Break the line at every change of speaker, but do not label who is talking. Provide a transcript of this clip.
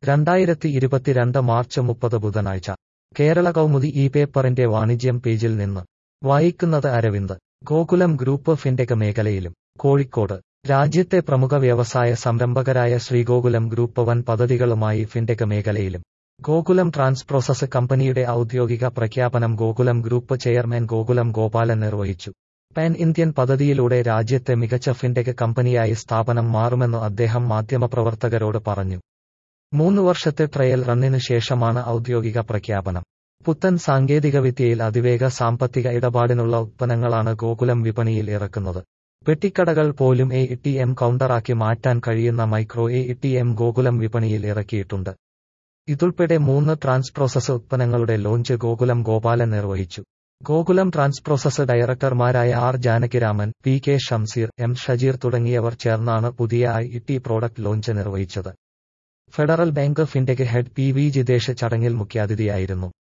രണ്ടായിരത്തി ഇരുപത്തിരണ്ട് മാർച്ച് മുപ്പത് ബുധനാഴ്ച കേരള കൗമുദി ഈ പേപ്പറിന്റെ വാണിജ്യം പേജിൽ നിന്ന് വായിക്കുന്നത് അരവിന്ദ് ഗോകുലം ഗ്രൂപ്പ് ഫിൻടെക് മേഖലയിലും കോഴിക്കോട് രാജ്യത്തെ പ്രമുഖ വ്യവസായ സംരംഭകരായ ശ്രീഗോകുലം ഗ്രൂപ്പ് വൻ പദ്ധതികളുമായി ഫിൻടെക് മേഖലയിലും ഗോകുലം ട്രാൻസ്പ്രോസസ് കമ്പനിയുടെ ഔദ്യോഗിക പ്രഖ്യാപനം ഗോകുലം ഗ്രൂപ്പ് ചെയർമാൻ ഗോകുലം ഗോപാലൻ നിർവഹിച്ചു പാൻ ഇന്ത്യൻ പദ്ധതിയിലൂടെ രാജ്യത്തെ മികച്ച ഫിൻടെക് കമ്പനിയായി സ്ഥാപനം മാറുമെന്ന് അദ്ദേഹം മാധ്യമപ്രവർത്തകരോട് പറഞ്ഞു മൂന്ന് വർഷത്തെ ട്രയൽ റണ്ണിന് ശേഷമാണ് ഔദ്യോഗിക പ്രഖ്യാപനം പുത്തൻ സാങ്കേതികവിദ്യയിൽ അതിവേഗ സാമ്പത്തിക ഇടപാടിനുള്ള ഉത്പന്നങ്ങളാണ് ഗോകുലം വിപണിയിൽ ഇറക്കുന്നത് പെട്ടിക്കടകൾ പോലും എ ടി എം കൗണ്ടറാക്കി മാറ്റാൻ കഴിയുന്ന micro A T M Gokulam വിപണിയിൽ ഇറക്കിയിട്ടുണ്ട് ഇതുൾപ്പെടെ മൂന്ന് ട്രാൻസ്പ്രോസസ് ഉത്പന്നങ്ങളുടെ ലോഞ്ച് ഗോകുലം ഗോപാലൻ നിർവഹിച്ചു ഗോകുലം ട്രാൻസ്പ്രോസസ് ഡയറക്ടർമാരായ R Janakiraman P K Shamseer M Shajeer തുടങ്ങിയവർ ചേർന്നാണ് പുതിയ ഐ ടി പ്രോഡക്റ്റ് ലോഞ്ച് നിർവഹിച്ചത് Federal Bank fintech head P V Jithesh ചടങ്ങിൽ മുഖ്യാതിഥിയായിരുന്നു